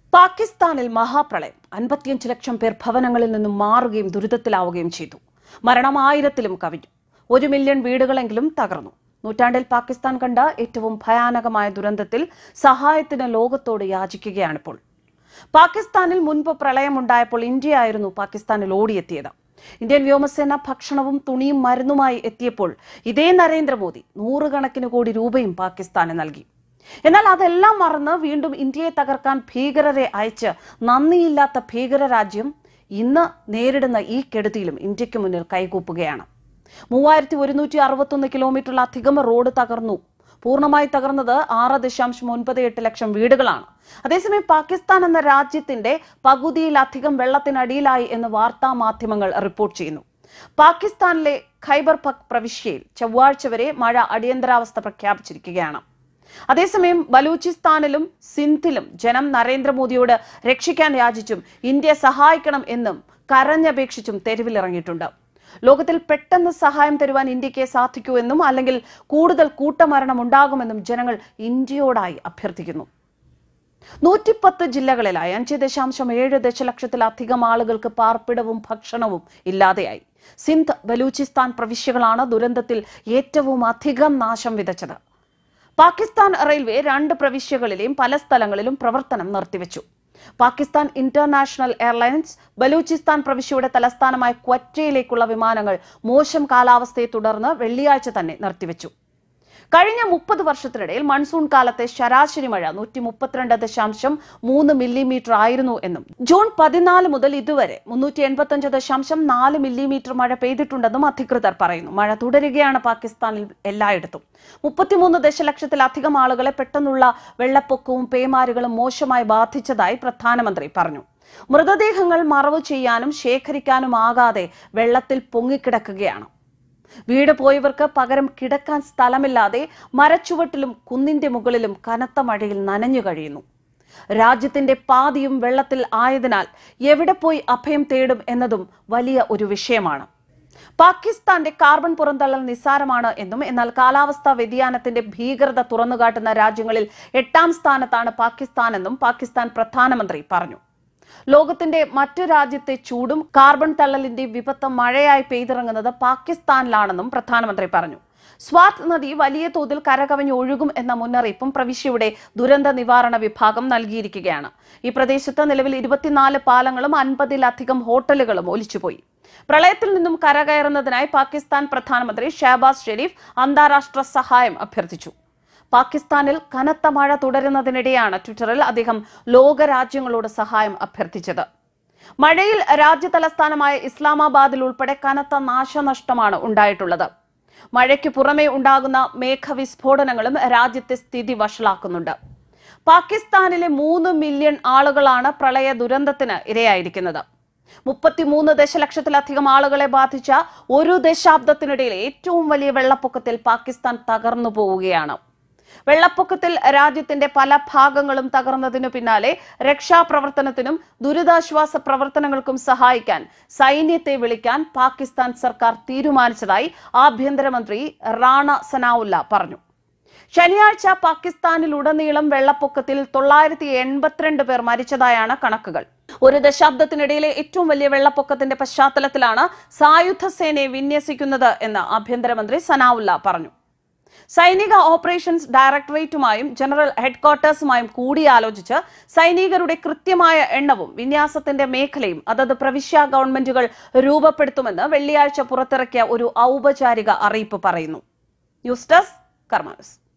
പാകിസ്ഥാനിൽ മഹാപ്രളയം അൻപത്തിയഞ്ച് ലക്ഷം പേർ ഭവനങ്ങളിൽ നിന്നും മാറുകയും ദുരിതത്തിലാവുകയും ചെയ്തു മരണം ആയിരത്തിലും കവിഞ്ഞു ഒരു മില്യൺ വീടുകളെങ്കിലും തകർന്നു നൂറ്റാണ്ടിൽ പാകിസ്ഥാൻ കണ്ട ഏറ്റവും ഭയാനകമായ ദുരന്തത്തിൽ സഹായത്തിന് ലോകത്തോട് യാചിക്കുകയാണിപ്പോൾ പാകിസ്ഥാനിൽ മുൻപ് പ്രളയമുണ്ടായപ്പോൾ ഇന്ത്യയായിരുന്നു പാകിസ്ഥാനിൽ ഓടിയെത്തിയത് ഇന്ത്യൻ വ്യോമസേന ഭക്ഷണവും തുണിയും മരുന്നുമായി എത്തിയപ്പോൾ ഇതേ നരേന്ദ്രമോദി നൂറുകണക്കിന് കോടി രൂപയും പാകിസ്ഥാന് നൽകി എന്നാൽ അതെല്ലാം മറന്ന് വീണ്ടും ഇന്ത്യയെ തകർക്കാൻ ഭീകരരെ അയച്ച് നന്ദിയില്ലാത്ത ഭീകര രാജ്യം ഇന്ന് നേരിടുന്ന ഈ കെടുതിയിലും ഇന്ത്യക്ക് മുന്നിൽ കൈകൂപ്പുകയാണ് മൂവായിരത്തി ഒരുന്നൂറ്റി അറുപത്തൊന്ന് കിലോമീറ്ററിലധികം റോഡ് തകർന്നു പൂർണ്ണമായി തകർന്നത് ആറ് ദശാംശം ഒൻപത് എട്ട് ലക്ഷം വീടുകളാണ് അതേസമയം പാകിസ്ഥാൻ എന്ന രാജ്യത്തിന്റെ പകുതിയിലധികം വെള്ളത്തിനടിയിലായി എന്ന് വാർത്താ മാധ്യമങ്ങൾ റിപ്പോർട്ട് ചെയ്യുന്നു പാകിസ്ഥാനിലെ ഖൈബർ പക് പ്രവിശ്യയിൽ ചൊവ്വാഴ്ച വരെ മഴ അടിയന്തരാവസ്ഥ പ്രഖ്യാപിച്ചിരിക്കുകയാണ് അതേസമയം ബലൂചിസ്ഥാനിലും സിന്ധിലും ജനം നരേന്ദ്രമോദിയോട് രക്ഷിക്കാൻ യാചിച്ചും ഇന്ത്യ സഹായിക്കണം എന്നും കരഞ്ഞപേക്ഷിച്ചും തെരുവിലിറങ്ങിയിട്ടുണ്ട് ലോകത്തിൽ പെട്ടെന്ന് സഹായം തരുവാൻ ഇന്ത്യക്ക് സാധിക്കൂ എന്നും അല്ലെങ്കിൽ കൂടുതൽ കൂട്ടമരണം ഉണ്ടാകുമെന്നും ജനങ്ങൾ ഇന്ത്യയോടായി അഭ്യർത്ഥിക്കുന്നു നൂറ്റിപ്പത്ത് ജില്ലകളിലായി അഞ്ച് ദശാംശം ഏഴ് ദശലക്ഷത്തിലധികം ആളുകൾക്ക് പാർപ്പിടവും ഭക്ഷണവും ഇല്ലാതെയായി സിന്ധ് ബലൂചിസ്ഥാൻ പ്രവിശ്യകളാണ് ദുരന്തത്തിൽ ഏറ്റവും അധികം നാശം വിതച്ചത് പാകിസ്ഥാൻ റെയിൽവേ രണ്ട് പ്രവിശ്യകളിലെയും പല സ്ഥലങ്ങളിലും പ്രവർത്തനം നിർത്തിവെച്ചു പാകിസ്ഥാൻ ഇന്റർനാഷണൽ എയർലൈൻസ് ബലൂചിസ്ഥാൻ പ്രവിശ്യയുടെ തലസ്ഥാനമായ ക്വറ്റയിലേക്കുള്ള വിമാനങ്ങൾ മോശം കാലാവസ്ഥയെ തുടർന്ന് വെള്ളിയാഴ്ച തന്നെ നിർത്തിവെച്ചു കഴിഞ്ഞ മുപ്പത് വർഷത്തിനിടയിൽ മൺസൂൺ കാലത്തെ ശരാശരി മഴ നൂറ്റി മുപ്പത്തിരണ്ട് ദശാംശം മൂന്ന് മില്ലിമീറ്റർ ആയിരുന്നു എന്നും ജൂൺ പതിനാല് മുതൽ ഇതുവരെ മുന്നൂറ്റി എൺപത്തഞ്ച് ദശാംശം നാല് മില്ലിമീറ്റർ മഴ പെയ്തിട്ടുണ്ടെന്നും അധികൃതർ പറയുന്നു മഴ തുടരുകയാണ് പാകിസ്ഥാനിൽ എല്ലായിടത്തും മുപ്പത്തിമൂന്ന് ദശലക്ഷത്തിലധികം ആളുകളെ പെട്ടെന്നുള്ള വെള്ളപ്പൊക്കവും പേമാരികളും മോശമായി ബാധിച്ചതായി പ്രധാനമന്ത്രി പറഞ്ഞു മൃതദേഹങ്ങൾ മറവ് ചെയ്യാനും ശേഖരിക്കാനും ആകാതെ വെള്ളത്തിൽ പൊങ്ങിക്കിടക്കുകയാണ് വീട് പോയവർക്ക് പകരം കിടക്കാൻ സ്ഥലമില്ലാതെ മരച്ചുവട്ടിലും കുന്നിന്റെ മുകളിലും കനത്ത മഴയിൽ നനഞ്ഞു കഴിയുന്നു രാജ്യത്തിന്റെ പാതിയും വെള്ളത്തിൽ ആയതിനാൽ എവിടെ പോയി അഭയം തേടും എന്നതും വലിയ ഒരു വിഷയമാണ് പാകിസ്ഥാന്റെ കാർബൺ പുറന്തള്ളൽ നിസ്സാരമാണ് എന്നും എന്നാൽ കാലാവസ്ഥാ വ്യതിയാനത്തിന്റെ ഭീകരത തുറന്നുകാട്ടുന്ന രാജ്യങ്ങളിൽ എട്ടാം സ്ഥാനത്താണ് പാകിസ്ഥാൻ എന്നും പാകിസ്ഥാൻ പ്രധാനമന്ത്രി പറഞ്ഞു ലോകത്തിന്റെ മറ്റു രാജ്യത്തെ ചൂടും കാർബൺ തള്ളലിന്റെ വിപത്ത് മഴയായി പെയ്തിറങ്ങുന്നത് പാകിസ്ഥാനിലാണെന്നും പ്രധാനമന്ത്രി പറഞ്ഞു സ്വാത് നദി വലിയ തോതിൽ കരകവിഞ്ഞ് ഒഴുകും എന്ന മുന്നറിയിപ്പും പ്രവിശ്യയുടെ ദുരന്ത നിവാരണ വിഭാഗം നൽകിയിരിക്കുകയാണ് ഈ പ്രദേശത്ത് നിലവിൽ ഇരുപത്തിനാല് പാലങ്ങളും അൻപതിലധികം ഹോട്ടലുകളും ഒലിച്ചുപോയി പ്രളയത്തിൽ നിന്നും കരകയറുന്നതിനായി പാകിസ്ഥാൻ പ്രധാനമന്ത്രി ഷഹബാസ് ഷെരീഫ് അന്താരാഷ്ട്ര സഹായം അഭ്യർത്ഥിച്ചു പാകിസ്ഥാനിൽ കനത്ത മഴ തുടരുന്നതിനിടെയാണ് ട്വിറ്ററിൽ അദ്ദേഹം ലോകരാജ്യങ്ങളോട് സഹായം അഭ്യർത്ഥിച്ചത് മഴയിൽ രാജ്യ തലസ്ഥാനമായ ഇസ്ലാമാബാദിൽ ഉൾപ്പെടെ കനത്ത നാശനഷ്ടമാണ് ഉണ്ടായിട്ടുള്ളത് മഴയ്ക്ക് പുറമെ ഉണ്ടാകുന്ന മേഘവിസ്ഫോടനങ്ങളും രാജ്യത്തെ സ്ഥിതി വഷളാക്കുന്നുണ്ട് പാകിസ്ഥാനിലെ മൂന്ന് മില്യൺ ആളുകളാണ് പ്രളയ ദുരന്തത്തിന് ഇരയായിരിക്കുന്നത് മുപ്പത്തിമൂന്ന് ദശലക്ഷത്തിലധികം ആളുകളെ ബാധിച്ച ഒരു ദശാബ്ദത്തിനിടയിൽ ഏറ്റവും വലിയ വെള്ളപ്പൊക്കത്തിൽ പാകിസ്ഥാൻ തകർന്നു പോവുകയാണ് വെള്ളപ്പൊക്കത്തിൽ രാജ്യത്തിന്റെ പല ഭാഗങ്ങളും തകർന്നതിനു പിന്നാലെ രക്ഷാപ്രവർത്തനത്തിനും ദുരിതാശ്വാസ പ്രവർത്തനങ്ങൾക്കും സഹായിക്കാൻ സൈന്യത്തെ വിളിക്കാൻ പാകിസ്ഥാൻ സർക്കാർ തീരുമാനിച്ചതായി ആഭ്യന്തരമന്ത്രി റാണ സനാവുല്ല പറഞ്ഞു ശനിയാഴ്ച പാകിസ്ഥാനിലുടനീളം വെള്ളപ്പൊക്കത്തിൽ തൊള്ളായിരത്തി എൺപത്തിരണ്ട് പേർ മരിച്ചതായാണ് കണക്കുകൾ ഒരു ദശാബ്ദത്തിനിടയിലെ ഏറ്റവും വലിയ വെള്ളപ്പൊക്കത്തിന്റെ പശ്ചാത്തലത്തിലാണ് സായുധ സേനയെ വിന്യസിക്കുന്നത് എന്ന് ആഭ്യന്തരമന്ത്രി സനാവുല്ല പറഞ്ഞു സൈനിക ഓപ്പറേഷൻസ് ഡയറക്ടറേറ്റുമായും ജനറൽ ഹെഡ്ക്വാർട്ടേഴ്സുമായും കൂടിയാലോചിച്ച് സൈനികരുടെ കൃത്യമായ എണ്ണവും വിന്യാസത്തിന്റെ മേഖലയും അതത് പ്രവിശ്യ ഗവൺമെന്റുകൾ രൂപപ്പെടുത്തുമെന്ന് വെള്ളിയാഴ്ച പുറത്തിറക്കിയ ഒരു ഔപചാരിക അറിയിപ്പ് പറയുന്നു ന്യൂസ് ഡെസ്ക് കർമാനസ്